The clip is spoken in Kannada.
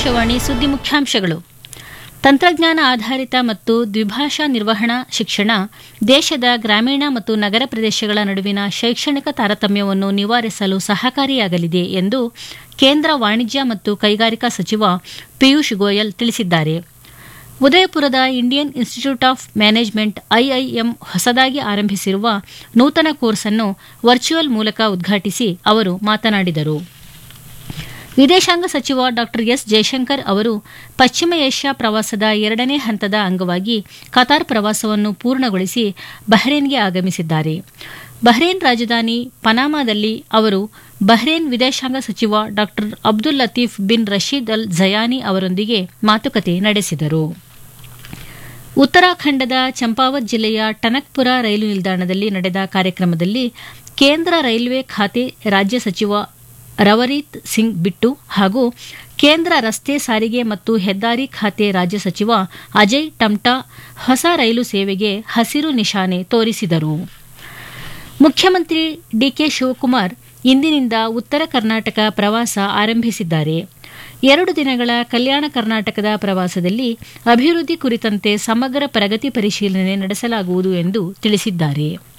ಆಕಾಶವಾಣಿ ಸುದ್ದಿ ಮುಖ್ಯಾಂಶಗಳು ತಂತ್ರಜ್ಞಾನ ಆಧಾರಿತ ಮತ್ತು ದ್ವಿಭಾಷಾ ನಿರ್ವಹಣಾ ಶಿಕ್ಷಣ ದೇಶದ ಗ್ರಾಮೀಣ ಮತ್ತು ನಗರ ಪ್ರದೇಶಗಳ ನಡುವಿನ ಶೈಕ್ಷಣಿಕ ತಾರತಮ್ಯವನ್ನು ನಿವಾರಿಸಲು ಸಹಕಾರಿಯಾಗಲಿದೆ ಎಂದು ಕೇಂದ್ರ ವಾಣಿಜ್ಯ ಮತ್ತು ಕೈಗಾರಿಕಾ ಸಚಿವ ಪಿಯೂಷ್ ಗೋಯಲ್ ತಿಳಿಸಿದ್ದಾರೆ ಉದಯಪುರದ Indian Institute of Management IIM ಹೊಸದಾಗಿ ಆರಂಭಿಸಿರುವ ನೂತನ ಕೋರ್ಸ್ ಅನ್ನು ವರ್ಚುವಲ್ ಮೂಲಕ ಉದ್ಘಾಟಿಸಿ ಅವರು ಮಾತನಾಡಿದರು ವಿದೇಶಾಂಗ ಸಚಿವ ಡಾ ಎಸ್ ಜಯಶಂಕರ್ ಅವರು ಪಶ್ಚಿಮ ಏಷ್ಯಾ ಪ್ರವಾಸದ ಎರಡನೇ ಹಂತದ ಅಂಗವಾಗಿ ಕತಾರ್ ಪ್ರವಾಸವನ್ನು ಪೂರ್ಣಗೊಳಿಸಿ ಬಹ್ರೇನ್ಗೆ ಆಗಮಿಸಿದ್ದಾರೆ ಬಹ್ರೇನ್ ರಾಜಧಾನಿ ಪನಾಮಾದಲ್ಲಿ ಅವರು ಬಹ್ರೇನ್ ವಿದೇಶಾಂಗ ಸಚಿವ ಡಾ ಅಬ್ದುಲ್ ಲತೀಫ್ ಬಿನ್ ರಶೀದ್ ಅಲ್ ಝಯಾನಿ ಅವರೊಂದಿಗೆ ಮಾತುಕತೆ ನಡೆಸಿದರು ಉತ್ತರಾಖಂಡದ ಚಂಪಾವತ್ ಜಿಲ್ಲೆಯ ಟನಕ್ಪುರ ರೈಲು ನಿಲ್ದಾಣದಲ್ಲಿ ನಡೆದ ಕಾರ್ಯಕ್ರಮದಲ್ಲಿ ಕೇಂದ್ರ ರೈಲ್ವೆ ಖಾತೆ ರಾಜ್ಯ ಸಚಿವ ರವರೀತ್ ಸಿಂಗ್ ಬಿಟ್ಟು ಹಾಗೂ ಕೇಂದ್ರ ರಸ್ತೆ ಸಾರಿಗೆ ಮತ್ತು ಹೆದ್ದಾರಿ ಖಾತೆ ರಾಜ್ಯ ಸಚಿವ ಅಜಯ್ ಟಮ್ಟಾ ಹೊಸ ರೈಲು ಸೇವೆಗೆ ಹಸಿರು ನಿಶಾನೆ ತೋರಿಸಿದರು ಮುಖ್ಯಮಂತ್ರಿ ಡಿಕೆ ಶಿವಕುಮಾರ್ ಇಂದಿನಿಂದ ಉತ್ತರ ಕರ್ನಾಟಕ ಪ್ರವಾಸ ಆರಂಭಿಸಿದ್ದಾರೆ ಎರಡು ದಿನಗಳ ಕಲ್ಯಾಣ ಕರ್ನಾಟಕದ ಪ್ರವಾಸದಲ್ಲಿ ಅಭಿವೃದ್ಧಿ ಕುರಿತಂತೆ ಸಮಗ್ರ ಪ್ರಗತಿ ಪರಿಶೀಲನೆ ನಡೆಸಲಾಗುವುದು ಎಂದು ತಿಳಿಸಿದ್ದಾರೆ